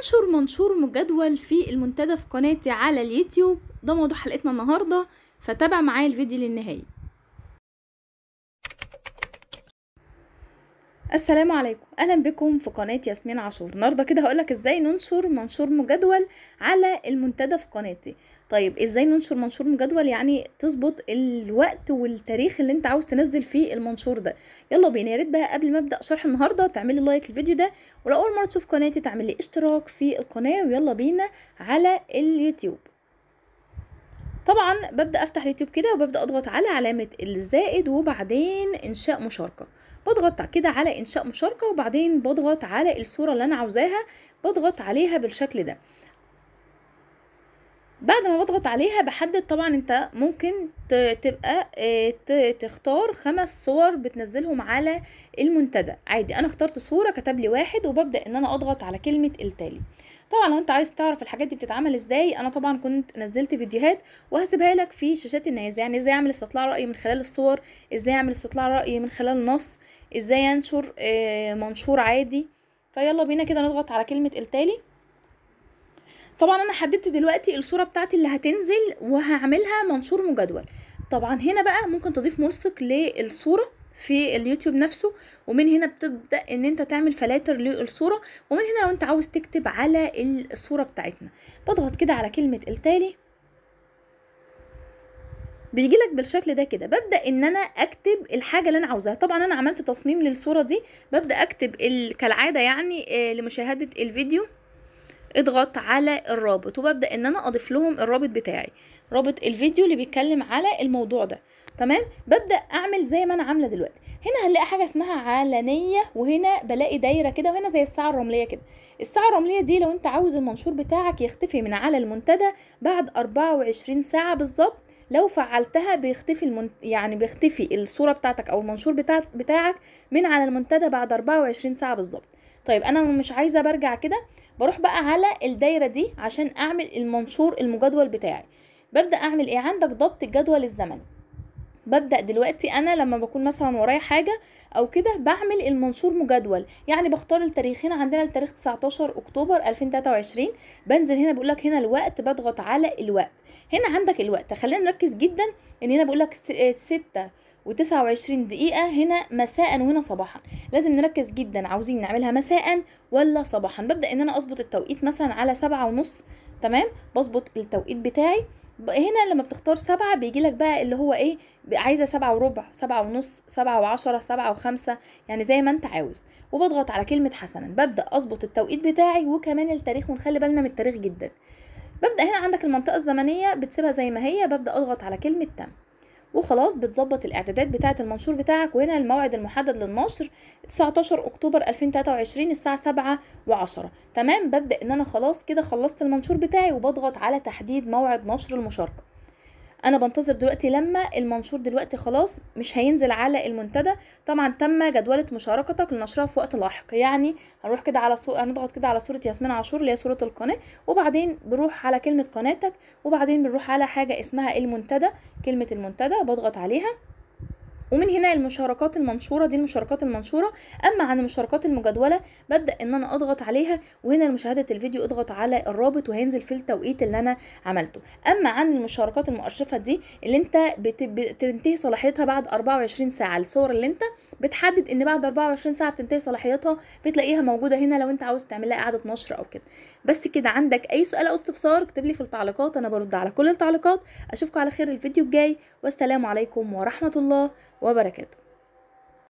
انشر منشور مجدول في المنتدى في قناتي على اليوتيوب ده موضوع حلقتنا النهارده فتابع معايا الفيديو للنهايه السلام عليكم اهلا بكم في قناه ياسمين عاشور النهارده كده هقولك ازاي ننشر منشور مجدول على المنتدى في قناتي طيب ازاي ننشر منشور مجدول يعني تظبط الوقت والتاريخ اللي انت عاوز تنزل فيه المنشور ده يلا بينا يا ريت بقى قبل ما ابدا شرح النهارده تعملي لايك للفيديو ده ولو اول مره تشوف قناتي تعملي اشتراك في القناه ويلا بينا على اليوتيوب طبعا ببدا افتح اليوتيوب كده وببدا اضغط على علامه الزائد وبعدين انشاء مشاركه بضغط كده على انشاء مشاركه وبعدين بضغط على الصوره اللي انا عاوزاها بضغط عليها بالشكل ده بعد ما بضغط عليها بحدد طبعا انت ممكن تبقى تختار خمس صور بتنزلهم على المنتدى عادي انا اخترت صوره كتب لي واحد وببدا ان انا اضغط على كلمه التالي طبعا لو انت عايز تعرف الحاجات دي بتتعمل ازاي انا طبعا كنت نزلت فيديوهات وهسيبها لك في شاشات الناس يعني ازاي اعمل استطلاع راي من خلال الصور ازاي اعمل استطلاع راي من خلال النص ازاي انشر منشور عادي فيلا بينا كده نضغط على كلمه التالي طبعا انا حددت دلوقتي الصوره بتاعتي اللي هتنزل وهعملها منشور مجدول طبعا هنا بقى ممكن تضيف ملصق للصوره في اليوتيوب نفسه ومن هنا بتبدا ان انت تعمل فلاتر للصوره ومن هنا لو انت عاوز تكتب على الصوره بتاعتنا بضغط كده على كلمه التالي بيجيلك بالشكل ده كده ببدا ان انا اكتب الحاجه اللي انا عاوزاها طبعا انا عملت تصميم للصوره دي ببدا اكتب كالعاده يعني لمشاهده الفيديو اضغط على الرابط وببدا ان انا اضيف لهم الرابط بتاعي رابط الفيديو اللي بيتكلم على الموضوع ده تمام ببدا اعمل زي ما انا عامله دلوقتي هنا هنلاقي حاجه اسمها علنيه وهنا بلاقي دايره كده وهنا زي الساعه الرمليه كده الساعه الرمليه دي لو انت عاوز المنشور بتاعك يختفي من على المنتدى بعد 24 ساعه بالظبط لو فعلتها بيختفي المن... يعني بيختفي الصوره بتاعتك او المنشور بتاع... بتاعك من على المنتدى بعد 24 ساعه بالظبط طيب انا مش عايزه برجع كده بروح بقى على الدايره دي عشان اعمل المنشور المجدول بتاعي ببدا اعمل ايه عندك ضبط الجدول الزمني ببدا دلوقتي انا لما بكون مثلا ورايا حاجه او كده بعمل المنشور مجدول يعني بختار التاريخ هنا عندنا التاريخ 19 اكتوبر 2023 بنزل هنا بقول لك هنا الوقت بضغط على الوقت هنا عندك الوقت خلينا نركز جدا ان هنا بقول لك 6 و29 دقيقة هنا مساء وهنا صباحا لازم نركز جدا عاوزين نعملها مساء ولا صباحا ببدأ ان انا اظبط التوقيت مثلا على سبعة ونص تمام بظبط التوقيت بتاعي هنا لما بتختار سبعة بيجيلك بقى اللي هو ايه عايزة سبعة وربع سبعة ونص سبعة وعشرة سبعة وخمسة يعني زي ما انت عاوز وبضغط على كلمة حسنا ببدأ اظبط التوقيت بتاعي وكمان التاريخ ونخلي بالنا من التاريخ جدا ببدأ هنا عندك المنطقة الزمنية بتسيبها زي ما هي ببدأ اضغط على كلمة تم وخلاص بتظبط الاعدادات بتاعه المنشور بتاعك وهنا الموعد المحدد للنشر 19 اكتوبر 2023 الساعه 7 و10 تمام ببدا ان انا خلاص كده خلصت المنشور بتاعي وبضغط على تحديد موعد نشر المشاركه انا بنتظر دلوقتي لما المنشور دلوقتي خلاص مش هينزل على المنتدى طبعا تم جدولة مشاركتك لنشرها في وقت لاحق يعني هنروح كده على صو... هنضغط كده على صورة ياسمين عاشور اللي هي صورة القناة وبعدين بنروح على كلمة قناتك وبعدين بنروح على حاجة اسمها المنتدى كلمة المنتدى بضغط عليها ومن هنا المشاركات المنشورة دي المشاركات المنشورة أما عن المشاركات المجدولة ببدأ إن أنا أضغط عليها وهنا لمشاهدة الفيديو اضغط على الرابط وهينزل في التوقيت اللي أنا عملته أما عن المشاركات المؤرشفة دي اللي أنت بت... بتنتهي صلاحيتها بعد 24 ساعة الصور اللي أنت بتحدد إن بعد 24 ساعة بتنتهي صلاحيتها بتلاقيها موجودة هنا لو أنت عاوز تعمل لها إعادة نشر أو كده بس كده عندك أي سؤال أو استفسار اكتب لي في التعليقات أنا برد على كل التعليقات أشوفكم على خير الفيديو الجاي والسلام عليكم ورحمة الله وبركاته